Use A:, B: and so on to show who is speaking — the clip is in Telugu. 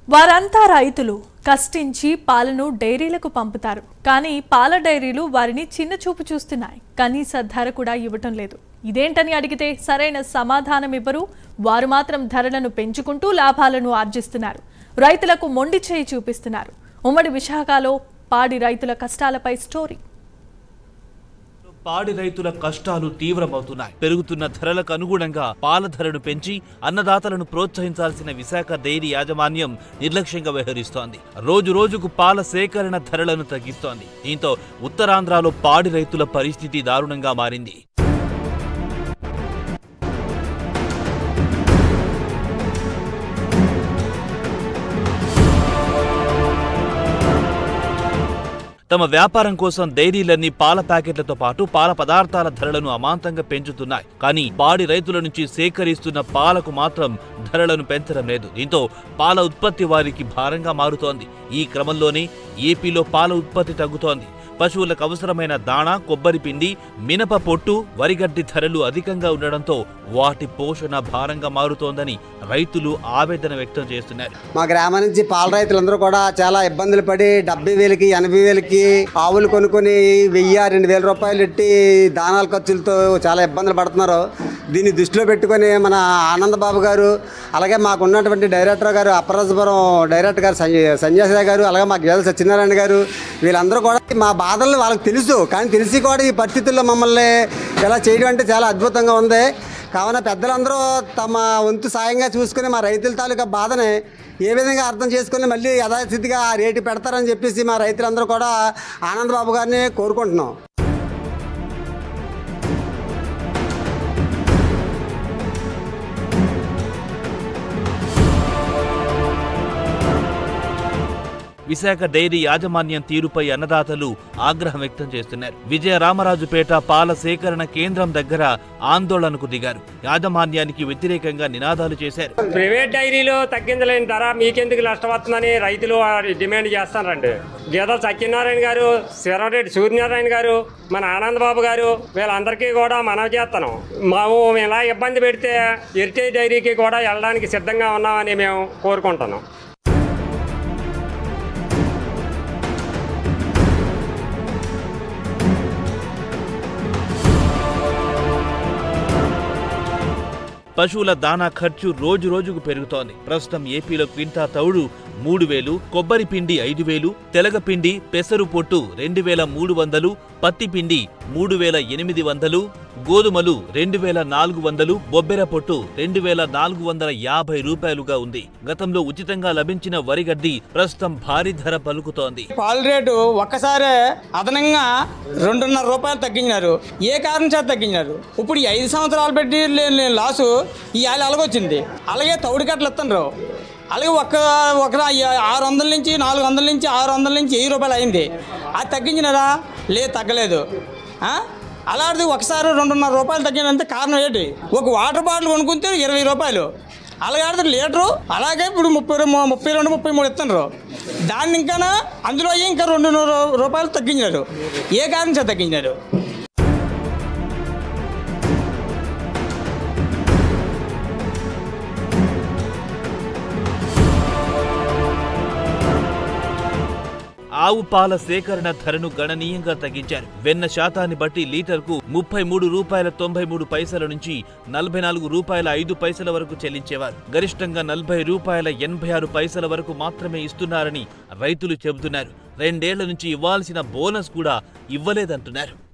A: వారంతా రైతులు కష్టించి పాలను డైరీలకు పంపుతారు కానీ పాల డైరీలు వారిని చిన్న చూపు చూస్తున్నాయి కనీస ధర కూడా ఇవ్వటం లేదు ఇదేంటని అడిగితే సరైన సమాధానం ఇవ్వరు వారు మాత్రం ధరలను పెంచుకుంటూ లాభాలను ఆర్జిస్తున్నారు రైతులకు మొండి చేయి చూపిస్తున్నారు ఉమ్మడి విశాఖలో పాడి రైతుల కష్టాలపై స్టోరీ
B: పాడి రైతుల కష్టాలు తీవ్రమవుతున్నాయి పెరుగుతున్న ధరలకు అనుగుణంగా పాల ధరను పెంచి అన్నదాతలను ప్రోత్సహించాల్సిన విశాఖ డైరీ యాజమాన్యం నిర్లక్ష్యంగా వ్యవహరిస్తోంది రోజు రోజుకు పాల సేకరణ ధరలను తగ్గిస్తోంది దీంతో ఉత్తరాంధ్రలో పాడి రైతుల పరిస్థితి దారుణంగా మారింది తమ వ్యాపారం కోసం డైరీలన్నీ పాల ప్యాకెట్లతో పాటు పాల పదార్థాల ధరలను అమాంతంగా పెంచుతున్నాయి కానీ పాడి రైతుల నుంచి సేకరిస్తున్న పాలకు మాత్రం ధరలను పెంచడం లేదు దీంతో పాల ఉత్పత్తి వారికి భారంగా మారుతోంది ఈ క్రమంలోనే ఏపీలో పాల ఉత్పత్తి తగ్గుతోంది పశువులకు అవసరమైన దాణా కొబ్బరి పిండి మినప పొట్టు వరిగడ్డి ధరలు అధికంగా ఉండడంతో వాటి పోషణ భారంగా మారుతోందని రైతులు ఆవేదన వ్యక్తం చేస్తున్నారు
C: మా గ్రామం నుంచి పాల రైతులందరూ కూడా చాలా ఇబ్బందులు పడి డెబ్బై వేలకి ఎనభై వేలకి ఆవులు కొనుక్కొని వెయ్యి రెండు వేల రూపాయలు పెట్టి దానాల ఖర్చులతో చాలా ఇబ్బందులు పడుతున్నారు దీన్ని దృష్టిలో పెట్టుకొని మన ఆనందబాబు గారు అలాగే మాకు ఉన్నటువంటి డైరెక్టర్ గారు అప్పరాజపురం డైరెక్టర్ గారు సంజయ్ సంజయ్ గారు అలాగే మా గేదెల సత్యనారాయణ గారు వీళ్ళందరూ కూడా మా బాధలు వాళ్ళకి తెలుసు కానీ తెలిసి కూడా ఈ పరిస్థితుల్లో మమ్మల్ని ఇలా చేయడం అంటే చాలా అద్భుతంగా ఉంది కావున పెద్దలందరూ తమ వంతు సాయంగా చూసుకుని మా రైతుల తాలూకా బాధని ఏ విధంగా అర్థం చేసుకుని మళ్ళీ యథాస్థితిగా ఆ రేటు పెడతారని చెప్పేసి మా రైతులందరూ కూడా ఆనందబాబు గారిని కోరుకుంటున్నాం
B: విశాఖ డైరీ యాజమాన్యం తీరుపై అన్నదాతలు ఆగ్రహం వ్యక్తం చేస్తున్నారు విజయ రామరాజుపేట పాల సేకరణ కేంద్రం దగ్గర ఆందోళనకు దిగారు యాజమాన్యానికి వ్యతిరేకంగా నినాదాలు చేశారు
D: ప్రైవేట్ డైరీలో తగ్గించలేని ధర మీకెందుకు నష్టం వస్తుందని రైతులు డిమాండ్ చేస్తారండి గీత సత్యనారాయణ గారు శివరెడ్డి సూర్యనారాయణ గారు మన ఆనందబాబు గారు వీళ్ళందరికీ కూడా మనవి చేస్తాను మేము ఇలా ఇబ్బంది పెడితే హెరిటేజ్ డైరీకి కూడా వెళ్ళడానికి సిద్ధంగా ఉన్నామని మేము కోరుకుంటున్నాం
B: పశువుల దానా ఖర్చు రోజు రోజుకు పెరుగుతోంది ప్రస్తుతం ఏపీలో క్వింటా తౌడు మూడు వేలు కొబ్బరి పిండి ఐదు వేలు తెలగపిండి పెసరు పొట్టు రెండు వేల మూడు వందలు పత్తి పిండి మూడు వేల ఎనిమిది వందలు గోధుమలు రెండు వేల నాలుగు వందలు బొబ్బెర పొట్టు రెండు వేల నాలుగు వందల యాభై రూపాయలుగా ఉంది గతంలో ఉచితంగా లభించిన వరిగడ్డి ప్రస్తుతం భారీ ధర పలుకుతోంది
E: పాల రేటు ఒక్కసారే అదనంగా రెండున్నర రూపాయలు తగ్గించినారు ఏ కారణం చేత తగ్గించినారు ఇప్పుడు ఈ ఐదు సంవత్సరాలు పెట్టి లేని లేని లాసు ఈ ఏళ్ళ అలాగొచ్చింది అలాగే తౌడు కట్టలు ఇస్తున్నారు అలాగే ఒక్క ఒక ఆరు వందల నుంచి నాలుగు వందల నుంచి ఆరు వందల నుంచి వెయ్యి రూపాయలు అయింది అది తగ్గించినారా లేదు తగ్గలేదు ఆ? అలాంటిది ఒకసారి రెండున్నర రూపాయలు తగ్గినంత కారణం ఏంటి ఒక వాటర్ బాటిల్ కొనుక్కుంటే ఇరవై రూపాయలు అలాగే లీటరు అలాగే ఇప్పుడు ముప్పై రూ- ముప్పై రెండు ముప్పై మూడు ఇస్తున్నారు దాన్ని ఇంకా అందులో ఇంకా రెండు నూరు రూపాయలు తగ్గించారు ఏ కారణం చేత తగ్గించారు
B: ఆవు పాల సేకరణ ధరను గణనీయంగా తగ్గించారు వెన్న శాతాన్ని బట్టి లీటర్కు ముప్పై మూడు రూపాయల తొంభై మూడు పైసల నుంచి నలభై నాలుగు రూపాయల ఐదు పైసల వరకు చెల్లించేవారు గరిష్టంగా నలభై రూపాయల ఎనభై ఆరు పైసల వరకు మాత్రమే ఇస్తున్నారని రైతులు చెబుతున్నారు రెండేళ్ల నుంచి ఇవ్వాల్సిన బోనస్ కూడా ఇవ్వలేదంటున్నారు